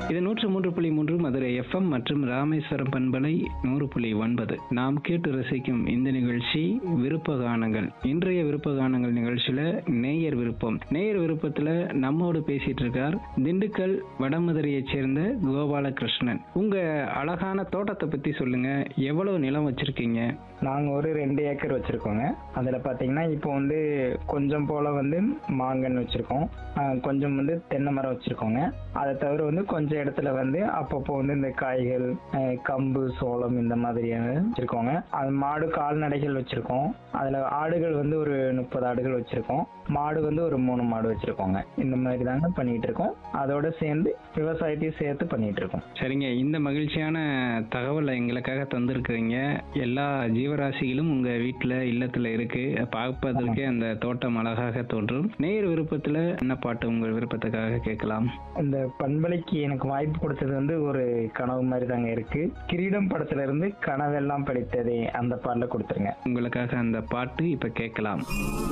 இது நூற்று மூன்று புள்ளி மூன்று மதுரை எஃப்எம் மற்றும் ராமேஸ்வரம் பண்பலை நூறு புள்ளி ஒன்பது நாம் கேட்டு ரசிக்கும் இந்த நிகழ்ச்சி விருப்ப கானங்கள் இன்றைய விருப்ப கானங்கள் நிகழ்ச்சியில நேயர் விருப்பம் நேயர் விருப்பத்துல நம்மோடு பேசிட்டு இருக்கார் திண்டுக்கல் வடமதுரையைச் சேர்ந்த கோபாலகிருஷ்ணன் உங்க அழகான தோட்டத்தை பத்தி சொல்லுங்க எவ்வளவு நிலம் வச்சிருக்கீங்க நாங்க ஒரு ரெண்டு ஏக்கர் வச்சிருக்கோங்க அதுல பாத்தீங்கன்னா இப்போ வந்து கொஞ்சம் போல வந்து மாங்கன்னு வச்சிருக்கோம் ஆஹ் கொஞ்சம் வந்து தென்னை மரம் வச்சிருக்கோங்க அதை தவிர வந்து கொஞ்சம் இடத்துல வந்து அப்பப்போ வந்து இந்த காய்கள் ஆஹ் கம்பு சோளம் இந்த மாதிரியான வச்சிருக்கோங்க அது மாடு கால்நடைகள் வச்சிருக்கோம் அதுல ஆடுகள் வந்து ஒரு முப்பது ஆடுகள் வச்சிருக்கோம் மாடு வந்து ஒரு மூணு மாடு வச்சிருக்கோங்க இந்த மாதிரி தாங்க பண்ணிட்டு இருக்கோம் அதோட சேர்ந்து விவசாயத்தையும் சேர்த்து பண்ணிட்டு இருக்கோம் சரிங்க இந்த மகிழ்ச்சியான தகவலை எங்களுக்காக தந்திருக்கிறீங்க எல்லா ஜீவராசிகளும் உங்க வீட்டுல இல்லத்துல இருக்கு பார்ப்பதற்கே அந்த தோட்டம் அழகாக தோன்றும் நேயர் விருப்பத்துல என்ன பாட்டு உங்கள் விருப்பத்துக்காக கேட்கலாம் இந்த பண்பலைக்கு எனக்கு வாய்ப்பு கொடுத்தது வந்து ஒரு கனவு மாதிரி தாங்க இருக்கு கிரீடம் படத்துல இருந்து கனவெல்லாம் படித்ததே அந்த பாடல கொடுத்துருங்க உங்களுக்காக அந்த பாட்டு இப்ப கேட்கலாம்